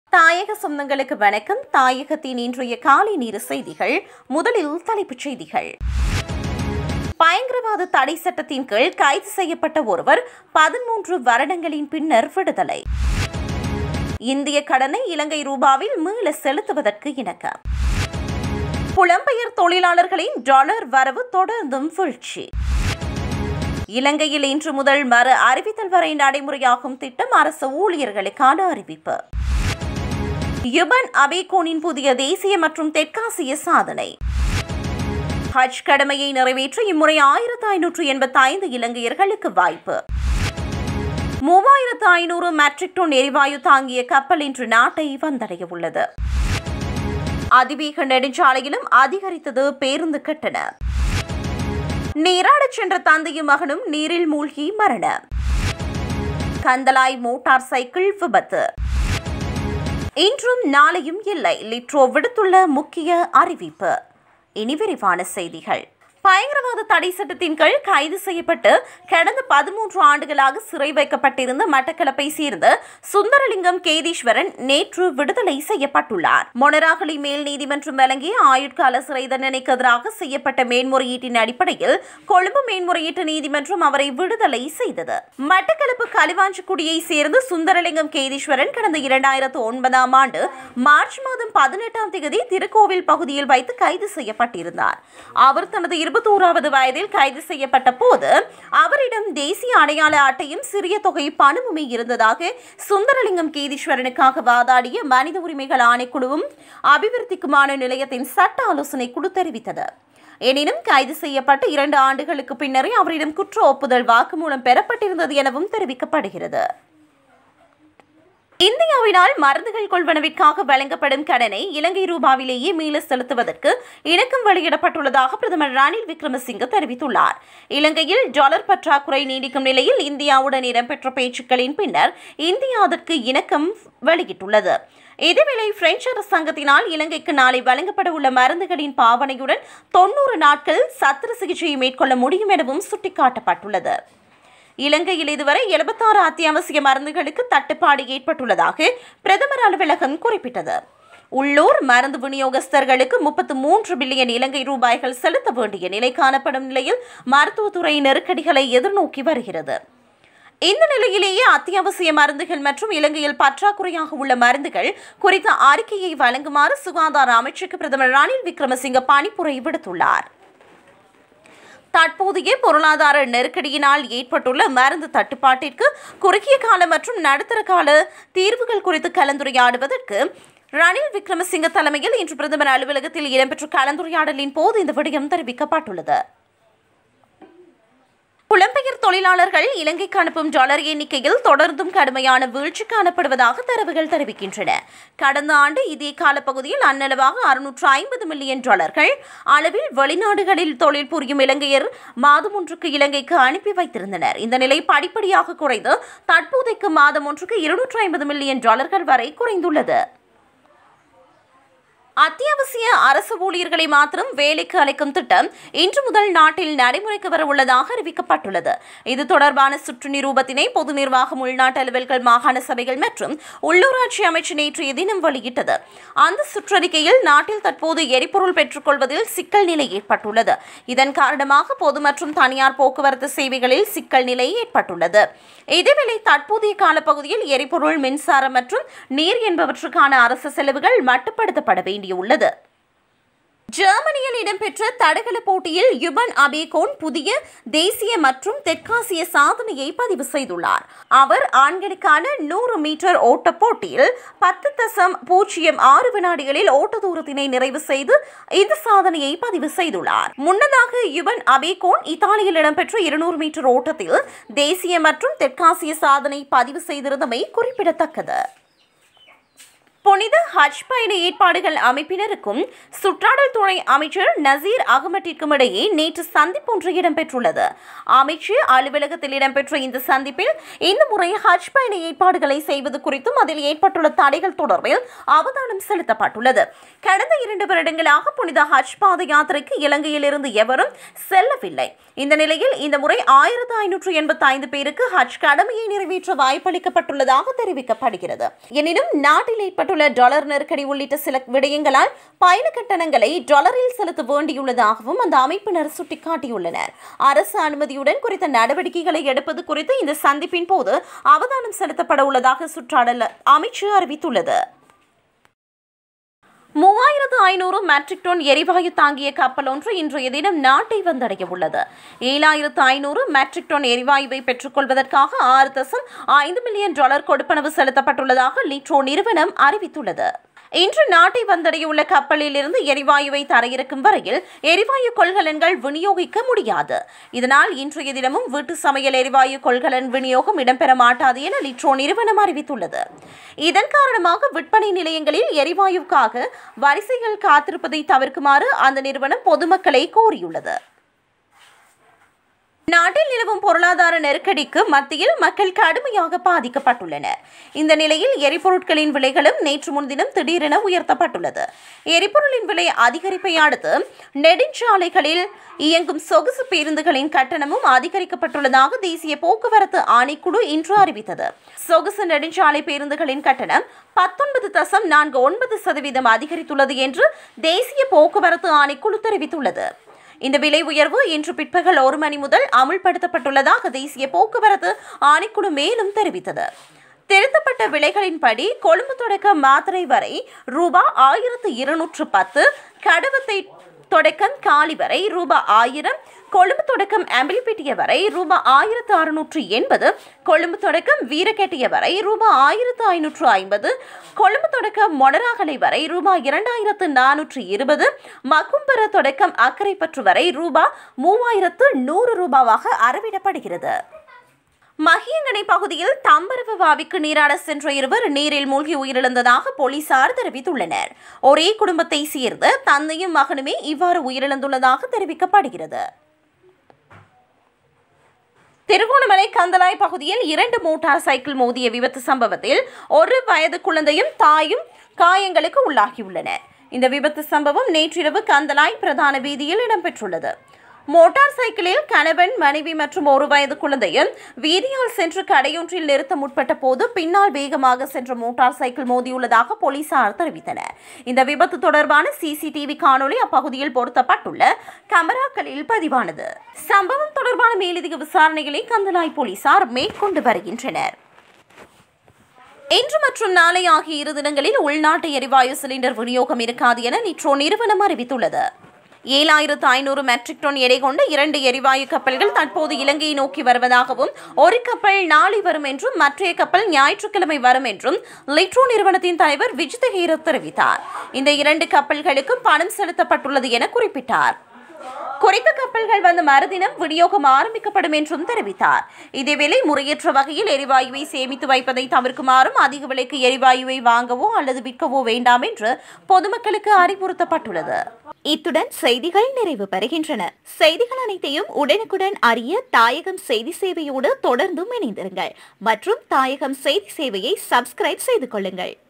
தாயக சொந்தங்களுக்கு வணக்கம் தாயகத்தின் இன்றைய காலை நேர செய்திகள் முதலில் தலைப்புச் செய்திகள் பயங்கரவாத தடை சட்டத்தின் கீழ் கைது செய்யப்பட்ட ஒருவர் பதிமூன்று வருடங்களின் பின்னர் விடுதலை இந்திய கடனை இலங்கை ரூபாவில் மீள செலுத்துவதற்கு இணக்கம் புலம்பெயர் தொழிலாளர்களின் டாலர் வரவு தொடர்ந்தும் வீழ்ச்சி இலங்கையில் இன்று முதல் மறு அறிவித்தல் வரை நடைமுறையாகும் திட்டம் அரசு ஊழியர்களுக்கான அறிவிப்பு யுபன் அபேகோனின் புதிய தேசிய மற்றும் தெற்காசிய சாதனை ஹஜ் கடமையை நிறைவேற்ற இம்முறை ஆயிரத்து ஐநூற்று எண்பத்தி ஐந்து இலங்கையர்களுக்கு வாய்ப்பு மூவாயிரத்து ஐநூறு மெட்ரிக் டன் எரிவாயு தாங்கிய கப்பல் இன்று நாட்டை வந்தடைய உள்ளது அதிவேக நெடுஞ்சாலையிலும் அதிகரித்தது பேருந்து கட்டணம் நீராடச் சென்ற தந்தையும் மகனும் நீரில் மூழ்கி மரணம் கந்தலாய் மோட்டார் சைக்கிள் விபத்து இன்றும் நாளையும் இல்லை லிட்ரோ விடுத்துள்ள முக்கிய அறிவிப்பு இனி விரிவான செய்திகள் பயங்கரவாத தடை சட்டத்தின் கீழ் கைது செய்யப்பட்டு கடந்த பதிமூன்று ஆண்டுகளாக சிறை வைக்கப்பட்டிருந்த மட்டக்களப்பை சேர்ந்த சுந்தரலிங்கம் கேதீஸ்வரன் நேற்று விடுதலை செய்யப்பட்டுள்ளார் மொனராகலி மேல் நீதிமன்றம் வழங்கிய ஆயுட்கால சிறை தண்டனைக்கு எதிராக செய்யப்பட்ட மேன்முறையீட்டின் அடிப்படையில் கொழும்பு மேன்முறையீட்டு நீதிமன்றம் அவரை விடுதலை செய்தது மட்டக்களப்பு களுவாஞ்சிக்குடியை சேர்ந்த சுந்தரலிங்கம் கேதீஸ்வரன் கடந்த இரண்டாயிரத்து ஒன்பதாம் ஆண்டு மார்ச் மாதம் பதினெட்டாம் தேதி திருக்கோவில் பகுதியில் வைத்து கைது செய்யப்பட்டிருந்தார் அவர் தனது இருபத்தோராவது வயதில் கைது செய்யப்பட்ட போது அவரிடம் தேசிய அடையாள அட்டையும் சிறிய தொகை பணமுமே இருந்ததாக சுந்தரலிங்கம் கேதீஸ்வரனுக்காக வாதாடிய மனித உரிமைகள் ஆணைக்குழுவும் அபிவிருத்திக்குமான நிலையத்தின் சட்ட ஆலோசனை குழு தெரிவித்தது எனினும் கைது செய்யப்பட்ட இரண்டு ஆண்டுகளுக்கு பின்னரே அவரிடம் குற்ற ஒப்புதல் வாக்குமூலம் பெறப்பட்டிருந்தது எனவும் தெரிவிக்கப்படுகிறது இந்தியாவினால் மருந்துகள் கொள்வனவிற்காக வழங்கப்படும் கடனை இலங்கை ரூபாவிலேயே மீள செலுத்துவதற்கு இணக்கம் வெளியிடப்பட்டுள்ளதாக பிரதமர் ரணில் விக்ரமசிங்க தெரிவித்துள்ளார் இலங்கையில் டாலர் பற்றாக்குறை நீடிக்கும் நிலையில் இந்தியாவுடன் இடம்பெற்ற பேச்சுக்களின் பின்னர் இந்தியா அதற்கு இணக்கம் வெளியிட்டுள்ளது இதேவேளை பிரெஞ்சு அரசாங்கத்தினால் இலங்கைக்கு நாளை வழங்கப்பட உள்ள மருந்துகளின் பாவனையுடன் தொன்னூறு நாட்கள் சத்திர சிகிச்சையை மேற்கொள்ள முடியும் எனவும் சுட்டிக்காட்டப்பட்டுள்ளது இலங்கையில் இதுவரை எழுபத்தாறு அத்தியாவசிய மருந்துகளுக்கு தட்டுப்பாடு ஏற்பட்டுள்ளதாக பிரதமர் அலுவலகம் குறிப்பிட்டது உள்ளூர் மருந்து விநியோகஸ்தர்களுக்கு முப்பத்து மூன்று பில்லியன் இலங்கை ரூபாய்கள் செலுத்த வேண்டிய நிலை காணப்படும் நிலையில் மருத்துவத்துறை நெருக்கடிகளை எதிர்நோக்கி வருகிறது இந்த நிலையிலேயே அத்தியாவசிய மருந்துகள் மற்றும் இலங்கையில் பற்றாக்குறையாக உள்ள மருந்துகள் குறித்த அறிக்கையை வழங்குமாறு சுகாதார அமைச்சுக்கு பிரதமர் ரணில் விக்ரமசிங்க பணிப்புரை விடுத்துள்ளார் தற்போதைய பொருளாதார நெருக்கடியினால் ஏற்பட்டுள்ள மருந்து தட்டுப்பாட்டிற்கு குறுகிய கால மற்றும் நடுத்தர கால தீர்வுகள் குறித்து கலந்துரையாடுவதற்கு ரணில் விக்ரமசிங்க தலைமையில் இன்று பிரதமர் அலுவலகத்தில் இடம்பெற்ற கலந்துரையாடலின் போது இந்த விடயம் தெரிவிக்கப்பட்டுள்ளது புலம்பெயர் தொழிலாளர்கள் இலங்கைக்கு அனுப்பும் டாலர் எண்ணிக்கையில் தொடர்ந்தும் கடுமையான வீழ்ச்சி காணப்படுவதாக தரவுகள் தெரிவிக்கின்றன கடந்த ஆண்டு இதே காலப்பகுதியில் அன்னளவாக அறுநூற்று ஐம்பது மில்லியன் டாலர்கள் அளவில் வெளிநாடுகளில் தொழில் புரியும் இலங்கையர் மாதம் ஒன்றுக்கு இலங்கைக்கு அனுப்பி வைத்திருந்தனர் இந்த நிலை படிப்படியாக குறைந்து தற்போதைக்கு மாதம் ஒன்றுக்கு இருநூற்று ஐம்பது மில்லியன் டாலர்கள் வரை குறைந்துள்ளது அத்தியாவசிய அரசு ஊழியர்களை மாத்திரம் வேலைக்கு அழைக்கும் திட்டம் இன்று முதல் நாட்டில் நடைமுறைக்கு வர உள்ளதாக அறிவிக்கப்பட்டுள்ளது இது தொடர்பான சுற்று நிரூபத்தினை பொது நிர்வாகம் உள்நாட்டு அலுவல்கள் மாகாண சபைகள் மற்றும் உள்ளூராட்சி அமைச்சு நேற்றைய தினம் வெளியிட்டது அந்த சுற்றறிக்கையில் நாட்டில் தற்போது எரிபொருள் பெற்றுக்கொள்வதில் சிக்கல் நிலை ஏற்பட்டுள்ளது இதன் காரணமாக பொது மற்றும் தனியார் போக்குவரத்து சேவைகளில் சிக்கல் நிலை ஏற்பட்டுள்ளது இதேவேளை தற்போதைய காலப்பகுதியில் எரிபொருள் மின்சாரம் மற்றும் நீர் என்பவற்றுக்கான அரசு செலவுகள் மட்டுப்படுத்தப்பட வேண்டியுள்ளது ஜெர்மனியில் இடம்பெற்ற தடகள போட்டியில் யுபன் அபேகோன் புதிய தேசிய மற்றும் தெற்காசிய சாதனையை பதிவு செய்துள்ளார் அவர் ஆண்களுக்கான நூறு மீட்டர் ஓட்ட போட்டியில் பத்து தசம் பூஜ்ஜியம் ஆறு வினாடிகளில் ஓட்ட தூரத்தினை நிறைவு செய்து இந்த சாதனையை பதிவு செய்துள்ளார் முன்னதாக யுபன் அபேகோன் இத்தாலியில் இடம்பெற்ற இருநூறு மீட்டர் ஓட்டத்தில் தேசிய மற்றும் தெற்காசிய சாதனை பதிவு செய்திருந்தமை குறிப்பிடத்தக்கது புனித ஹஜ் பயண ஏற்பாடுகள் அமைப்பினருக்கும் சுற்றாடல் துறை அமைச்சர் நசீர் அகமட்டிற்கும் இடையே நேற்று சந்திப்பு ஒன்று இடம்பெற்றுள்ளது அமைச்சு அலுவலகத்தில் இடம்பெற்ற இந்த சந்திப்பில் இந்த முறை ஹஜ் பயண ஏற்பாடுகளை செய்வது குறித்தும் அதில் ஏற்பட்டுள்ள தடைகள் தொடர்பில் அவதானம் செலுத்தப்பட்டுள்ளது கடந்த இரண்டு வருடங்களாக புனித ஹஜ் பாத யாத்திரைக்கு இலங்கையிலிருந்து எவரும் செல்லவில்லை இந்த நிலையில் இந்த முறை ஆயிரத்து ஐநூற்று எண்பத்தி ஐந்து பேருக்கு ஹஜ் கடமையை நிறைவேற்ற வாய்ப்பளிக்கப்பட்டுள்ளதாக தெரிவிக்கப்படுகிறது எனினும் நாட்டில் ஏற்பட்ட ஏற்பட்டுள்ள டாலர் நெருக்கடி உள்ளிட்ட சில விடயங்களால் பயண கட்டணங்களை டாலரில் செலுத்த வேண்டியுள்ளதாகவும் அந்த அமைப்பினர் சுட்டிக்காட்டியுள்ளனர் அரசு அனுமதியுடன் குறித்த நடவடிக்கைகளை எடுப்பது குறித்து இந்த சந்திப்பின் போது அவதானம் செலுத்தப்பட உள்ளதாக சுற்றாடல் அமைச்சு அறிவித்துள்ளது மூவாயிரத்து ஐநூறு மெட்ரிக் டன் எரிவாயு தாங்கிய கப்பல் ஒன்று இன்றைய தினம் நாட்டை வந்தடைய உள்ளது ஏழாயிரத்து ஐநூறு மெட்ரிக் டன் எரிவாயுவை பெற்றுக்கொள்வதற்காக ஆறு தசம் ஐந்து மில்லியன் டாலர் கொடுப்பனவு செலுத்தப்பட்டுள்ளதாக லிட்ரோ நிறுவனம் அறிவித்துள்ளது இன்று நாட்டை வந்தடையுள்ள கப்பலில் இருந்து எரிவாயுவை தரையிறக்கும் வரையில் எரிவாயு கொள்கலன்கள் விநியோகிக்க முடியாது இதனால் இன்றைய தினமும் வீட்டு சமையல் எரிவாயு கொள்கலன் விநியோகம் இடம்பெற மாட்டாது என லிட்ரோ நிறுவனம் அறிவித்துள்ளது இதன் காரணமாக விற்பனை நிலையங்களில் எரிவாயுக்காக வரிசைகள் காத்திருப்பதை தவிர்க்குமாறு அந்த நிறுவனம் பொதுமக்களை கோரியுள்ளது நாட்டில் நிலவும் பொருளாதார நெருக்கடிக்கு மத்தியில் மக்கள் கடுமையாக பாதிக்கப்பட்டுள்ளனர் இந்த நிலையில் எரிபொருட்களின் விலைகளும் நேற்று முன்தினம் திடீரென உயர்த்தப்பட்டுள்ளது எரிபொருளின் விலை அதிகரிப்பை அடுத்து நெடுஞ்சாலைகளில் இயங்கும் சொகுசு பேருந்துகளின் கட்டணமும் அதிகரிக்கப்பட்டுள்ளதாக தேசிய போக்குவரத்து ஆணைக்குழு இன்று அறிவித்தது சொகுசு நெடுஞ்சாலை பேருந்துகளின் கட்டணம் பத்தொன்பது தசம் நான்கு ஒன்பது சதவீதம் அதிகரித்துள்ளது என்று தேசிய போக்குவரத்து ஆணைக்குழு தெரிவித்துள்ளது இந்த விலை உயர்வு இன்று பிற்பகல் ஒரு மணி முதல் அமுல்படுத்தப்பட்டுள்ளதாக தேசிய போக்குவரத்து ஆணைக்குழு மேலும் தெரிவித்தது திருத்தப்பட்ட விலைகளின்படி கொழும்பு தொடக்க மாத்திரை வரை ரூபா ஆயிரத்து இருநூற்று பத்து கடவத்தை தொடக்கம் காலி வரை ரூபா ஆயிரம் கொழும்பு தொடக்கம் அம்பிலிப்பிட்டிய வரை ரூபா ஆயிரத்து அறுநூற்று எண்பது கொழும்பு தொடக்கம் வீரக்கெட்டிய வரை ரூபா ஆயிரத்து ஐநூற்று ஐம்பது கொழும்பு தொடக்கம் மொடராகலை வரை ரூபா இரண்டாயிரத்து நானூற்று இருபது மக்கும்பர தொடக்கம் அக்கரைப்பற்று வரை ரூபா மூவாயிரத்து நூறு ரூபாவாக அறவிடப்படுகிறது மகியங்கனை பகுதியில் தம்பரவு வாவிக்கு நீராட சென்ற இருவர் நீரில் மூழ்கி உயிரிழந்ததாக போலீசார் தெரிவித்துள்ளனர் ஒரே குடும்பத்தை சேர்ந்த தந்தையும் மகனுமே இவ்வாறு உயிரிழந்துள்ளதாக தெரிவிக்கப்படுகிறது திருகோணமலை கந்தலாய் பகுதியில் இரண்டு மோட்டார் சைக்கிள் மோதிய விபத்து சம்பவத்தில் ஒரு வயது குழந்தையும் தாயும் காயங்களுக்கு உள்ளாகியுள்ளனர் இந்த விபத்து சம்பவம் நேற்றிரவு கந்தலாய் பிரதான வீதியில் இடம்பெற்றுள்ளது மோட்டார் சைக்கிளில் கணவன் மனைவி மற்றும் ஒரு வயது குழந்தையும் வீதியால் சென்று கடையொன்றில் நிறுத்த முற்பட்ட போது பின்னால் வேகமாக சென்ற மோட்டார் சைக்கிள் மோதியுள்ளதாக போலீசார் தெரிவித்தனர் இந்த விபத்து தொடர்பான சிசிடிவி காணொளி அப்பகுதியில் பொருத்தப்பட்டுள்ள கமராக்களில் பதிவானது சம்பவம் தொடர்பான மேலதிக விசாரணைகளை கந்தலாய் போலீசார் மேற்கொண்டு வருகின்றனர் இன்று மற்றும் நாளை ஆகிய இரு தினங்களில் உள்நாட்டு எரிவாயு சிலிண்டர் விநியோகம் இருக்காது என நிட்ரோ நிறுவனம் அறிவித்துள்ளது ஏழாயிரத்து ஐநூறு மெட்ரிக் டன் எடை கொண்ட இரண்டு எரிவாயு கப்பல்கள் தற்போது இலங்கையை நோக்கி வருவதாகவும் ஒரு கப்பல் நாளை வரும் என்றும் மற்றைய கப்பல் ஞாயிற்றுக்கிழமை வரும் என்றும் லிட்ரோ நிறுவனத்தின் தலைவர் விஜித ஹீரத் தெரிவித்தார் இந்த இரண்டு கப்பல்களுக்கும் பணம் செலுத்தப்பட்டுள்ளது என குறிப்பிட்டார் குறித்த கப்பல்கள் வந்த மறுதினம் விநியோகம் ஆரம்பிக்கப்படும் என்றும் தெரிவித்தார் இதேவேளை முறையற்ற வகையில் எரிவாயுவை சேமித்து வைப்பதை தவிர்க்குமாறும் அதிக விலைக்கு எரிவாயுவை வாங்கவோ அல்லது விற்கவோ வேண்டாம் என்று பொதுமக்களுக்கு அறிவுறுத்தப்பட்டுள்ளது இத்துடன் செய்திகள் நிறைவு பெறுகின்றன செய்திகள் அனைத்தையும் உடனுக்குடன் அறிய தாயகம் செய்தி சேவையோடு தொடர்ந்தும் இணைந்திருங்கள் மற்றும் தாயகம் செய்தி சேவையை சப்ஸ்கிரைப் செய்து கொள்ளுங்கள்